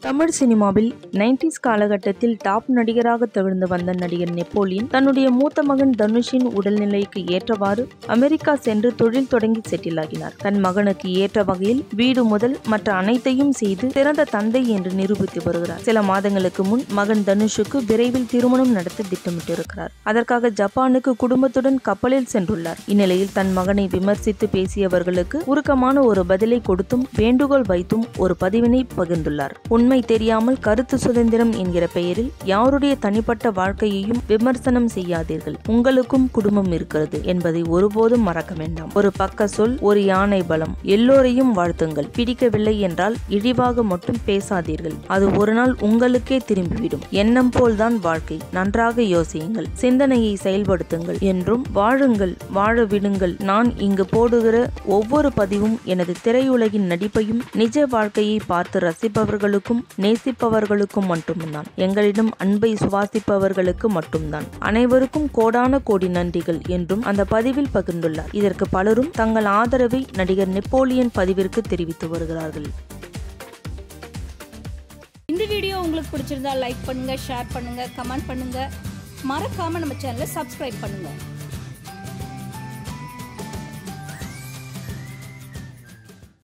தமிழ் சினிமாவில் நைன்டிஸ் காலகட்டத்தில் டாப் நடிகராக திகழ்ந்து வந்த நடிகர் நெப்போலியன் தன்னுடைய மூத்த மகன் தனுஷின் உடல்நிலைக்கு ஏற்றவாறு அமெரிக்கா சென்று தொழில் தொடங்கி செட்டில் ஆகினார் தன் மகனுக்கு ஏற்ற வகையில் வீடு முதல் மற்ற அனைத்தையும் செய்து சிறந்த தந்தை என்று நிரூபித்து வருகிறார் சில மாதங்களுக்கு முன் மகன் தனுஷுக்கு விரைவில் திருமணம் நடத்த திட்டமிட்டிருக்கிறார் அதற்காக ஜப்பானுக்கு குடும்பத்துடன் கப்பலில் சென்றுள்ளார் இந்நிலையில் தன் மகனை விமர்சித்து பேசியவர்களுக்கு உருக்கமான ஒரு பதிலை கொடுத்தும் வேண்டுகோள் வைத்தும் ஒரு பதிவினை பகிர்ந்துள்ளார் உண்மை தெரியாமல் கருத்து சுதந்திரம் என்கிற பெயரில் யாருடைய தனிப்பட்ட வாழ்க்கையையும் விமர்சனம் செய்யாதீர்கள் உங்களுக்கும் குடும்பம் இருக்கிறது என்பதை ஒருபோதும் மறக்க வேண்டாம் ஒரு பக்க சொல் ஒரு யானை பலம் எல்லோரையும் வாழ்த்துங்கள் பிடிக்கவில்லை என்றால் இழிவாக மட்டும் பேசாதீர்கள் அது ஒரு நாள் உங்களுக்கே திரும்பிவிடும் எண்ணம் போல்தான் வாழ்க்கை நன்றாக யோசியுங்கள் சிந்தனையை செயல்படுத்துங்கள் என்றும் வாழுங்கள் வாழ விடுங்கள் நான் இங்கு போடுகிற ஒவ்வொரு பதிவும் எனது திரையுலகின் நடிப்பையும் நிஜ வாழ்க்கையை பார்த்து ரசிப்பவர்களுக்கும் நேசிப்பவர்களுக்கும் மட்டும்தான் எங்களிடம் அன்பை சுவாசிப்பவர்களுக்கு மட்டும்தான் அனைவருக்கும் கோடான கோடி நன்றிகள் என்றும் அந்த பதிவில் பகிர்ந்துள்ளார் இதற்கு பலரும் தங்கள் ஆதரவை நடிகர் நெப்போலியன் பதிவிற்கு தெரிவித்து வருகிறார்கள் இந்த வீடியோ உங்களுக்கு பிடிச்சிருந்தா லைக் பண்ணுங்க ஷேர் பண்ணுங்க கமெண்ட் பண்ணுங்க மறக்காம நம்ம சேனலை சப்ஸ்கிரைப் பண்ணுங்க